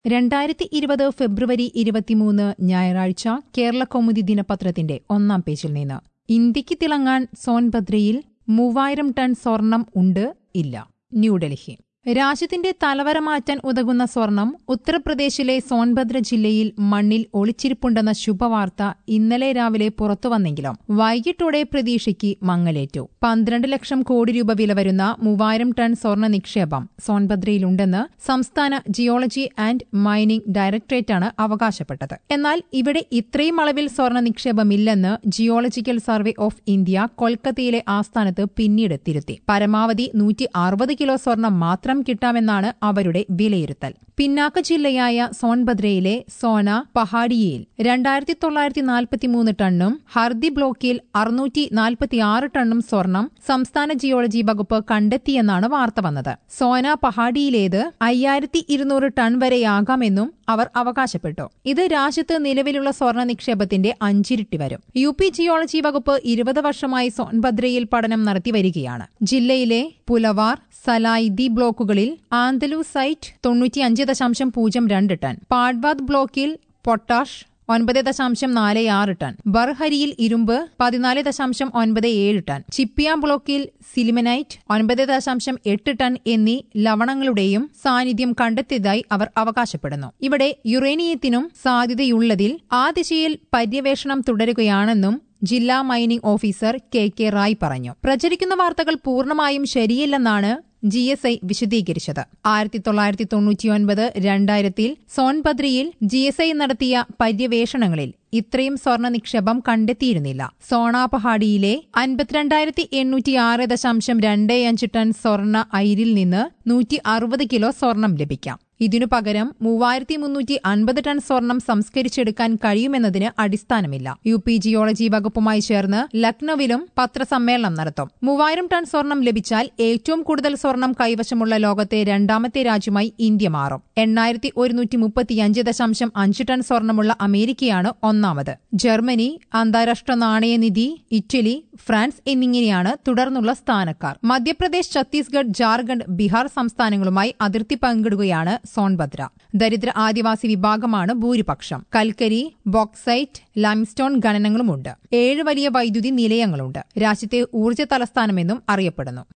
രണ്ടായിരത്തി ഇരുപത് ഫെബ്രുവരി ഇരുപത്തിമൂന്ന് ഞായറാഴ്ച കേരള കൗമുദി ദിനപത്രത്തിന്റെ ഒന്നാം പേജിൽ നിന്ന് ഇന്ത്യക്ക് തിളങ്ങാൻ സോൻഭദ്രയിൽ മൂവായിരം ടൺ സ്വർണം ഉണ്ട് ഇല്ല ന്യൂഡൽഹി രാജ്യത്തിന്റെ തലവര മാറ്റാൻ ഉതകുന്ന സ്വർണം ഉത്തർപ്രദേശിലെ സോൻഭദ്ര ജില്ലയിൽ മണ്ണിൽ ഒളിച്ചിരിപ്പുണ്ടെന്ന ശുഭവാർത്ത ഇന്നലെ രാവിലെ പുറത്തുവന്നെങ്കിലും വൈകിട്ടോടെ പ്രതീക്ഷയ്ക്ക് മങ്ങലേറ്റു പന്ത്രണ്ട് ലക്ഷം കോടി രൂപ വില വരുന്ന മൂവായിരം ടൺ സ്വർണ്ണ നിക്ഷേപം സോൻഭദ്രയിലുണ്ടെന്ന് സംസ്ഥാന ജിയോളജി ആൻഡ് മൈനിംഗ് ഡയറക്ടറേറ്റാണ് അവകാശപ്പെട്ടത് എന്നാൽ ഇവിടെ ഇത്രയും അളവിൽ സ്വർണ്ണ നിക്ഷേപമില്ലെന്ന് ജിയോളജിക്കൽ സർവേ ഓഫ് ഇന്ത്യ കൊൽക്കത്തയിലെ ആസ്ഥാനത്ത് പിന്നീട് തിരുത്തി പരമാവധി നൂറ്റി അറുപത് കിലോ സ്വർണം മാത്രം കിട്ടാമെന്നാണ് അവരുടെ വിലയിരുത്തൽ പിന്നാക്ക ജില്ലയായ സോൻഭദ്രയിലെ സോന പഹാഡിയയിൽ രണ്ടായിരത്തി തൊള്ളായിരത്തി നാൽപ്പത്തിമൂന്ന് ടണ്ണും ഹർദി ബ്ലോക്കിൽ അറുന്നൂറ്റി നാൽപ്പത്തിയാറ് ടണ്ണും സ്വർണം സംസ്ഥാന ജിയോളജി വകുപ്പ് കണ്ടെത്തിയെന്നാണ് വാർത്ത വന്നത് സോന പഹാഡിയിലേത് അയ്യായിരത്തി ഇരുന്നൂറ് ടൺ വരെയാകാമെന്നും അവർ അവകാശപ്പെട്ടു ഇത് രാജ്യത്ത് നിലവിലുള്ള സ്വർണ്ണ നിക്ഷേപത്തിന്റെ അഞ്ചിരട്ടി വരും യു പി ജിയോളജി വകുപ്പ് ഇരുപത് വർഷമായി സോൻഭദ്രയിൽ പഠനം നടത്തിവരികയാണ് ജില്ലയിലെ പുലവാർ സലായിദി ബ്ലോക്കുകളിൽ ആന്തലു സൈറ്റ് തൊണ്ണൂറ്റിയഞ്ച് ദശാംശം പൂജ്യം രണ്ട് ടൺ പാഡ്വാദ് ബ്ലോക്കിൽ പൊട്ടാഷ് ഒൻപത് ദശാംശം നാല് ആറ് ടൺ ബർഹരിയിൽ ഇരുമ്പ് പതിനാല് ദശാംശം ഒൻപത് ഏഴ് ടൺ ചിപ്പിയ ബ്ലോക്കിൽ സിലിമനൈറ്റ് ഒൻപത് ദശാംശം എട്ട് ടൺ എന്നീ ലവണങ്ങളുടെയും സാന്നിധ്യം കണ്ടെത്തിയതായി അവർ അവകാശപ്പെടുന്നു ഇവിടെ യുറേനിയത്തിനും സാധ്യതയുള്ളതിൽ ആ ദിശയിൽ പര്യവേഷണം തുടരുകയാണെന്നും ജില്ലാ mining officer K K Rai പറഞ്ഞു പ്രചരിക്കുന്ന വാർത്തകൾ പൂർണ്ണമായും ശരിയല്ലെന്നാണ് ജി എസ് ഐ വിശദീകരിച്ചത് ആയിരത്തി തൊള്ളായിരത്തി തൊണ്ണൂറ്റിയൊൻപത് രണ്ടായിരത്തിൽ സോൻഭദ്രയിൽ ജി എസ് ഐ നടത്തിയ പര്യവേഷണങ്ങളിൽ ഇത്രയും സ്വർണ്ണ നിക്ഷേപം കണ്ടെത്തിയിരുന്നില്ല സോണാപഹാഡിയിലെ അൻപത്തിരണ്ടായിരത്തി എണ്ണൂറ്റിയാറ് ദശാംശം രണ്ട് അഞ്ച് ടൺ സ്വർണ്ണ അയിരിൽ നിന്ന് നൂറ്റി അറുപത് കിലോ സ്വർണം ലഭിക്കാം ഇതിനു പകരം മൂവായിരത്തി മുന്നൂറ്റി അൻപത് ടൺ സ്വർണം സംസ്കരിച്ചെടുക്കാൻ കഴിയുമെന്നതിന് അടിസ്ഥാനമില്ല യു പി ജിയോളജി വകുപ്പുമായി ചേർന്ന് ലക്നൌവിലും പത്രസമ്മേളനം നടത്തും മൂവായിരം ടൺ സ്വർണം ലഭിച്ചാൽ ഏറ്റവും കൂടുതൽ സ്വർണം കൈവശമുള്ള ലോകത്തെ രണ്ടാമത്തെ രാജ്യമായി ഇന്ത്യ മാറും എണ്ണായിരത്തി ഒരുന്നൂറ്റി മുപ്പത്തിയഞ്ച് ദശാംശം അഞ്ച് ടൺ സ്വർണമുള്ള അമേരിക്കയാണ് ഒന്നാമത് ജർമ്മനി അന്താരാഷ്ട്ര നാണയനിധി ഇറ്റലി ഫ്രാൻസ് എന്നിങ്ങനെയാണ് തുടർന്നുള്ള സ്ഥാനക്കാർ മധ്യപ്രദേശ് ഛത്തീസ്ഗഡ് ജാർഖണ്ഡ് ബീഹാർ സംസ്ഥാനങ്ങളുമായി അതിർത്തി പങ്കിടുകയാണ് സോൺഭദ്ര ദരിദ്ര ആദിവാസി വിഭാഗമാണ് ഭൂരിപക്ഷം കൽക്കരി ബോക്സൈറ്റ് ലൈംസ്റ്റോൺ ഖനനങ്ങളുമുണ്ട് ഏഴ് വലിയ വൈദ്യുതി നിലയങ്ങളുണ്ട് രാജ്യത്തെ ഊർജ്ജ തലസ്ഥാനമെന്നും അറിയപ്പെടുന്നു